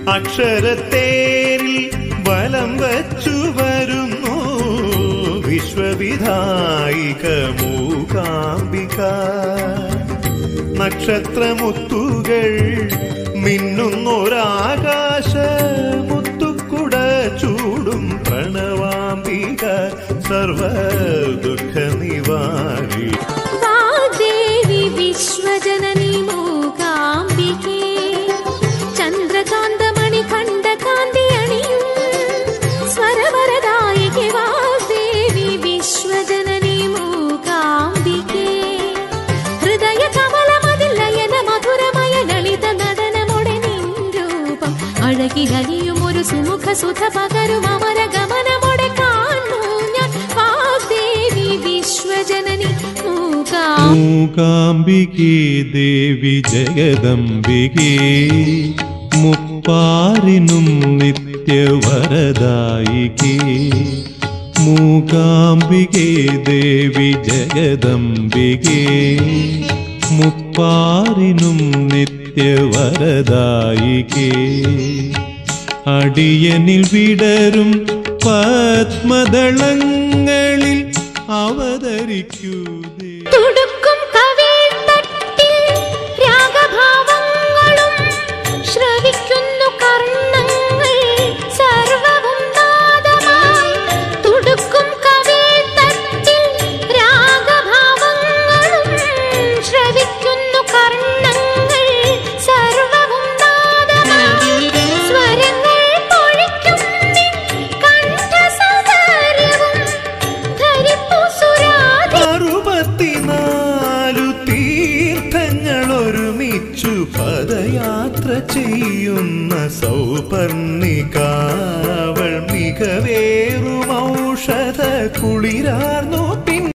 അക്ഷരത്തേരിൽ വലം വച്ചു വരുന്നു വിശ്വവിധായിക മൂകാംബിക നക്ഷത്രമുത്തുകൾ മിന്നുന്നൊരാകാശ മുത്തുക്കുട ചൂടും പ്രണവാംബിക സർവ ദുഃഖ നിവാരി വാഗ്ദേവി വിശ്വജനനി മൂകാംബികേ ചന്ദ്രകാന്തമണി കണ്ഠകാന്തി അണിയും സ്വരവരദായികെ വാഗ്ദേവി വിശ്വജനനി മൂകാംബികേ ഹൃദയ കമലമതിൽ ലയന മധുരമയ ലളിത നടനമൊടെ നിൻ രൂപം അഴകിലലിയും ഒരു സുമുഖ സുധ പകരും അമര ഗമനമൊടെ കാണൂ ഞാൻ വാഗ്ദേവി വിശ്വജനനി മൂകാം മൂകാംബികേ ദേവി ജഗദംബികേ മുപ്പാരിനും നിത്യവരദായികേ മൂകാംബികേ ദേവി ജഗദംബികേ മുപ്പാരിനും നിത്യവരദായികേ അടിയനിൽ വിടരും പത്മദളങ്ങളിൽ അവതരിക്കൂ ദേവി തുടുക്കും കവിൾത്തട്ടിൽ രാഗഭാവങ്ങളും ശ്രവിക്കുന്നു കർണങ്ങൾ സർവവും നാദമായി തുടുക്കും കവിൾത്തട്ടിൽ രാഗഭാവങ്ങളും ശ്രവിക്കുന്നു കർണങ്ങൾ സർവവും നാദമായി സ്വരങ്ങൾ പൊഴിക്കും നിൻ കണ്ഠസൗന്ദര്യവും ധരിപ്പു സുരാധി അറുപത്തിനാലു തീർത്ഥങ്ങൾ ഒരുമിച്ചു പദയാത്ര ചെയ്യുന്ന സൗപർണികാവൾ മികവേറും ഔഷധ കുളിരാർന്നു